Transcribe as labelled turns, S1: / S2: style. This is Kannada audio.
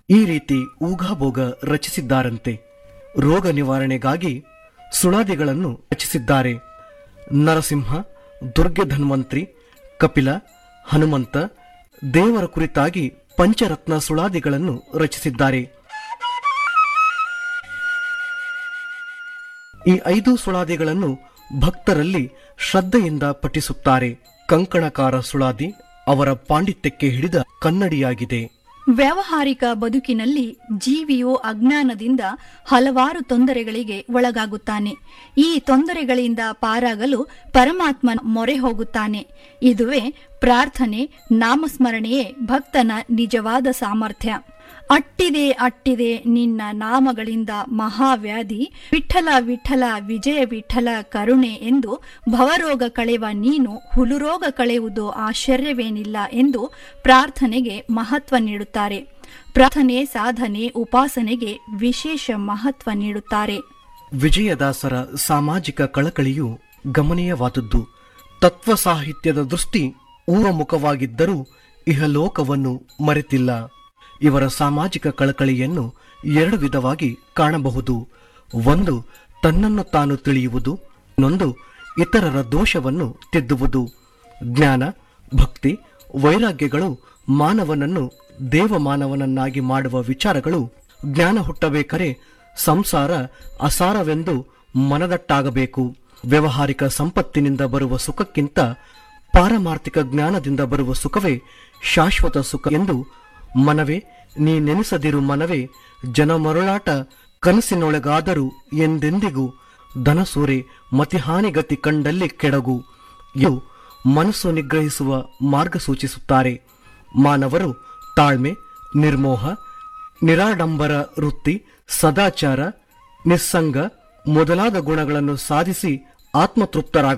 S1: ಈ ರೀತಿ ಊಗಾಬೋಗ ರಚಿಸಿದ್ದಾರಂತೆ ರೋಗ ನಿವಾರಣೆಗಾಗಿ ಸುಳಾದಿಗಳನ್ನು ರಚಿಸಿದ್ದಾರೆ ನರಸಿಂಹ ದುರ್ಗೆ ಧನ್ವಂತ್ರಿ ಕಪಿಲ ಹನುಮಂತ ದೇವರ ಕುರಿತಾಗಿ ಪಂಚರತ್ನ ಸುಳಾದಿಗಳನ್ನು ರಚಿಸಿದ್ದಾರೆ ಈ ಐದು ಸುಳಾದಿಗಳನ್ನು ಭಕ್ತರಲ್ಲಿ ಶ್ರದ್ಧೆಯಿಂದ ಪಠಿಸುತ್ತಾರೆ ಕಂಕಣಕಾರ ಸುಳಾದಿ ಅವರ ಪಾಂಡಿತ್ಯಕ್ಕೆ ಹಿಡಿದ ಕನ್ನಡಿಯಾಗಿದೆ
S2: ವ್ಯಾವಹಾರಿಕ ಬದುಕಿನಲ್ಲಿ ಜೀವಿಯು ಅಜ್ಞಾನದಿಂದ ಹಲವಾರು ತೊಂದರೆಗಳಿಗೆ ಒಳಗಾಗುತ್ತಾನೆ ಈ ತೊಂದರೆಗಳಿಂದ ಪಾರಾಗಲು ಪರಮಾತ್ಮನ ಮೊರೆ ಹೋಗುತ್ತಾನೆ ಇದುವೇ ಪ್ರಾರ್ಥನೆ ನಾಮಸ್ಮರಣೆಯೇ ಭಕ್ತನ ನಿಜವಾದ ಸಾಮರ್ಥ್ಯ ಅಟ್ಟಿದೆ ಅಟ್ಟಿದೆ ನಿನ್ನ ನಾಮಗಳಿಂದ ಮಹಾವ್ಯಾಧಿ ವಿಠಲ ವಿಠಲ ವಿಜಯ ವಿಠಲ ಕರುಣೆ ಎಂದು ಭವರೋಗ ಕಳೆವ ನೀನು ಹುಲುರೋಗ ಕಳೆಯುವುದು ಆಶ್ಚರ್ಯವೇನಿಲ್ಲ ಎಂದು ಪ್ರಾರ್ಥನೆಗೆ ಮಹತ್ವ ನೀಡುತ್ತಾರೆ ಪ್ರಾರ್ಥನೆ ಸಾಧನೆ ಉಪಾಸನೆಗೆ ವಿಶೇಷ ಮಹತ್ವ ನೀಡುತ್ತಾರೆ
S1: ವಿಜಯದಾಸರ ಸಾಮಾಜಿಕ ಕಳಕಳಿಯು ಗಮನೀಯವಾದದ್ದು ತತ್ವ ಸಾಹಿತ್ಯದ ದೃಷ್ಟಿ ಊರಮುಖವಾಗಿದ್ದರೂ ಇಹಲೋಕವನ್ನು ಮರೆತಿಲ್ಲ ಇವರ ಸಾಮಾಜಿಕ ಕಳಕಳಿಯನ್ನು ಎರಡು ವಿಧವಾಗಿ ಕಾಣಬಹುದು ಒಂದು ತನ್ನನ್ನು ತಾನು ತಿಳಿಯುವುದು ಇನ್ನೊಂದು ಇತರರ ದೋಷವನ್ನು ತಿದ್ದುವುದು ಜ್ಞಾನ ಭಕ್ತಿ ವೈರಾಗ್ಯಗಳು ಮಾನವನನ್ನು ದೇವಮಾನವನನ್ನಾಗಿ ಮಾಡುವ ವಿಚಾರಗಳು ಜ್ಞಾನ ಹುಟ್ಟಬೇಕಾರೆ ಸಂಸಾರ ಅಸಾರವೆಂದು ಮನದಟ್ಟಾಗಬೇಕು ವ್ಯವಹಾರಿಕ ಸಂಪತ್ತಿನಿಂದ ಬರುವ ಸುಖಕ್ಕಿಂತ ಪಾರಮಾರ್ಥಿಕ ಜ್ಞಾನದಿಂದ ಬರುವ ಸುಖವೇ ಶಾಶ್ವತ ಸುಖ ಎಂದು ಮನವೇ ನೀ ನೆನೆಸದಿರು ಮನವೇ ಜನಮರುಳಾಟ ಕನಸಿನೊಳಗಾದರೂ ಎಂದೆಂದಿಗೂ ಧನಸೂರೆ ಮತಿಹಾನಿಗತಿ ಕಂಡಲ್ಲಿ ಕೆಡಗು ಇವು ಮನಸ್ಸು ನಿಗ್ರಹಿಸುವ ಮಾರ್ಗ ಸೂಚಿಸುತ್ತಾರೆ ಮಾನವರು ತಾಳ್ಮೆ ನಿರ್ಮೋಹ ನಿರಾಡಂಬರ ವೃತ್ತಿ ಸದಾಚಾರ ನಿಸ್ಸಂಗ ಮೊದಲಾದ ಗುಣಗಳನ್ನು ಸಾಧಿಸಿ ಆತ್ಮತೃಪ್ತರಾಗ